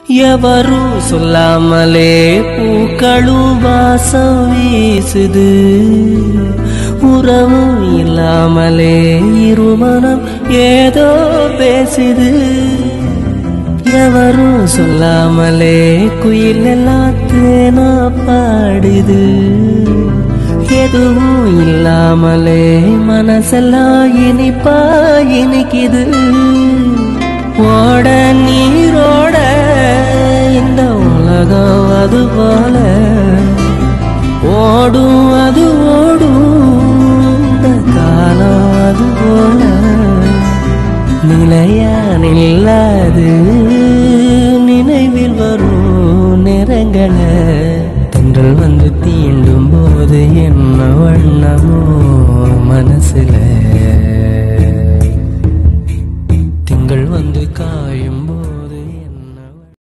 எவரும் சொல்லாமலே பூக்களும் வாசம் வீசுது உறவும் இல்லாமலே இருமனம் ஏதோ பேசுது எவரும் சொல்லாமலே குயில் எல்லாம் தேனா பாடுது எதுவும் இல்லாமலே மனசெல்லாம் இனிப்பா இனிக்குது ஓட நீரோட இந்த உலகம் அது போல ஓடும் அது ஓடும் இந்த காலம் அது போல நிலையா நில்லாது நினைவில் வரும் நேரங்களை தென்றல் வந்து தீண்டும் போது என்ன வண்ணமோ மனசுல